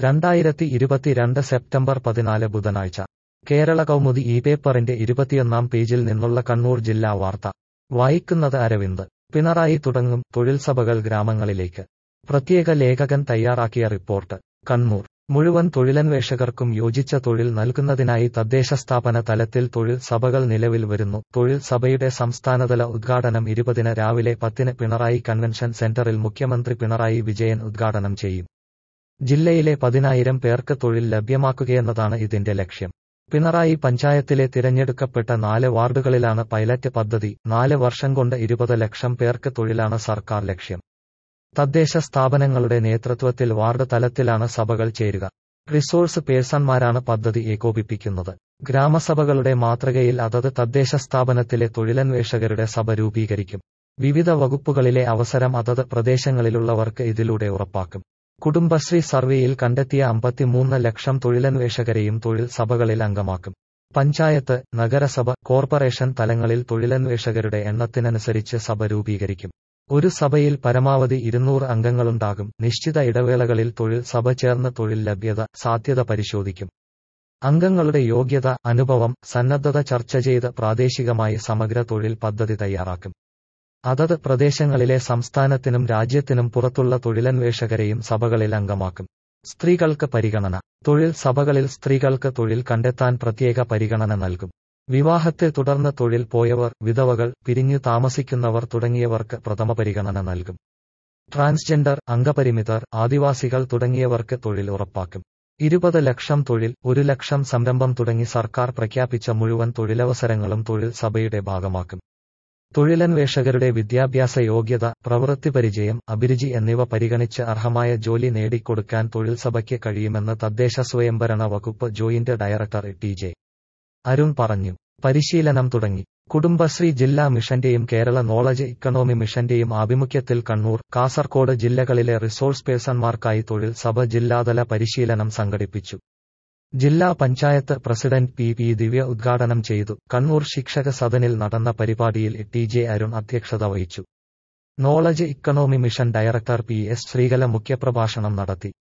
രണ്ടായിരത്തി ഇരുപത്തിരണ്ട് സെപ്റ്റംബർ പതിനാല് ബുധനാഴ്ച കേരള കൗമുദി ഈ പേപ്പറിന്റെ ഇരുപത്തിയൊന്നാം പേജിൽ നിന്നുള്ള കണ്ണൂർ ജില്ലാ വാർത്ത വായിക്കുന്നത് അരവിന്ദ് പിണറായി തുടങ്ങും തൊഴിൽ സഭകൾ ഗ്രാമങ്ങളിലേക്ക് പ്രത്യേക ലേഖകൻ തയ്യാറാക്കിയ റിപ്പോർട്ട് കണ്ണൂർ മുഴുവൻ തൊഴിലന്വേഷകർക്കും യോജിച്ച തൊഴിൽ നൽകുന്നതിനായി തദ്ദേശ സ്ഥാപന തലത്തിൽ തൊഴിൽ സഭകൾ നിലവിൽ വരുന്നു തൊഴിൽ സഭയുടെ സംസ്ഥാനതല ഉദ്ഘാടനം ഇരുപതിന് രാവിലെ പത്തിന് പിണറായി കൺവെൻഷൻ സെന്ററിൽ മുഖ്യമന്ത്രി പിണറായി വിജയൻ ഉദ്ഘാടനം ചെയ്യും ജില്ലയിലെ പതിനായിരം പേർക്ക് തൊഴിൽ ലഭ്യമാക്കുകയെന്നതാണ് ഇതിന്റെ ലക്ഷ്യം പിണറായി പഞ്ചായത്തിലെ തിരഞ്ഞെടുക്കപ്പെട്ട നാല് വാർഡുകളിലാണ് പൈലറ്റ് പദ്ധതി നാല് വർഷം കൊണ്ട് ഇരുപത് ലക്ഷം പേർക്ക് തൊഴിലാണ് സർക്കാർ ലക്ഷ്യം തദ്ദേശ സ്ഥാപനങ്ങളുടെ നേതൃത്വത്തിൽ വാർഡ് തലത്തിലാണ് സഭകൾ ചേരുക റിസോഴ്സ് പേഴ്സൺമാരാണ് പദ്ധതി ഏകോപിപ്പിക്കുന്നത് ഗ്രാമസഭകളുടെ മാതൃകയിൽ അതത് തദ്ദേശ സ്ഥാപനത്തിലെ തൊഴിലന്വേഷകരുടെ സഭ രൂപീകരിക്കും വിവിധ വകുപ്പുകളിലെ അവസരം അതത് പ്രദേശങ്ങളിലുള്ളവർക്ക് ഇതിലൂടെ ഉറപ്പാക്കും കുടുംബശ്രീ സർവേയിൽ കണ്ടെത്തിയ അമ്പത്തിമൂന്ന് ലക്ഷം തൊഴിലന്വേഷകരെയും തൊഴിൽ സഭകളിൽ അംഗമാക്കും പഞ്ചായത്ത് നഗരസഭ കോർപ്പറേഷൻ തലങ്ങളിൽ തൊഴിലന്വേഷകരുടെ എണ്ണത്തിനനുസരിച്ച് സഭ രൂപീകരിക്കും ഒരു സഭയിൽ പരമാവധി ഇരുന്നൂറ് അംഗങ്ങളുണ്ടാകും നിശ്ചിത ഇടവേളകളിൽ തൊഴിൽ സഭ ചേർന്ന് തൊഴിൽ ലഭ്യത സാധ്യത പരിശോധിക്കും അംഗങ്ങളുടെ യോഗ്യത അനുഭവം സന്നദ്ധത ചർച്ച ചെയ്ത് പ്രാദേശികമായി സമഗ്ര തൊഴിൽ പദ്ധതി തയ്യാറാക്കും അതത് പ്രദേശങ്ങളിലെ സംസ്ഥാനത്തിനും രാജ്യത്തിനും പുറത്തുള്ള തൊഴിലന്വേഷകരെയും സഭകളിൽ അംഗമാക്കും സ്ത്രീകൾക്ക് പരിഗണന തൊഴിൽ സഭകളിൽ സ്ത്രീകൾക്ക് തൊഴിൽ കണ്ടെത്താൻ പ്രത്യേക പരിഗണന നൽകും വിവാഹത്തെ തുടർന്ന് തൊഴിൽ പോയവർ വിധവകൾ പിരിഞ്ഞു താമസിക്കുന്നവർ തുടങ്ങിയവർക്ക് പ്രഥമ പരിഗണന നൽകും ട്രാൻസ്ജെൻഡർ അംഗപരിമിതർ ആദിവാസികൾ തുടങ്ങിയവർക്ക് തൊഴിൽ ഉറപ്പാക്കും ഇരുപത് ലക്ഷം തൊഴിൽ ഒരു ലക്ഷം സംരംഭം തുടങ്ങി സർക്കാർ പ്രഖ്യാപിച്ച മുഴുവൻ തൊഴിലവസരങ്ങളും തൊഴിൽ സഭയുടെ ഭാഗമാക്കും തൊഴിലന്വേഷകരുടെ വിദ്യാഭ്യാസ യോഗ്യത പ്രവൃത്തി പരിചയം അഭിരുചി എന്നിവ പരിഗണിച്ച് അർഹമായ ജോലി നേടിക്കൊടുക്കാൻ തൊഴിൽ സഭയ്ക്ക് കഴിയുമെന്ന് തദ്ദേശ സ്വയംഭരണ വകുപ്പ് joint director T J Arun പറഞ്ഞു പരിശീലനം തുടങ്ങി കുടുംബശ്രീ ജില്ലാ മിഷന്റെയും കേരള നോളജ് ഇക്കണോമി മിഷന്റെയും ആഭിമുഖ്യത്തിൽ കണ്ണൂർ കാസർകോട് ജില്ലകളിലെ റിസോഴ്സ് പേഴ്സൺമാർക്കായി തൊഴിൽ സഭ ജില്ലാതല പരിശീലനം സംഘടിപ്പിച്ചു ജില്ലാ panchayat president P P Divya ഉദ്ഘാടനം ചെയ്തു കണ്ണൂർ ശിക്ഷക സദനിൽ നടന്ന പരിപാടിയിൽ ടി ജെ അരുൺ അധ്യക്ഷത വഹിച്ചു knowledge economy mission director P S Sreekala മുഖ്യപ്രഭാഷണം നടത്തി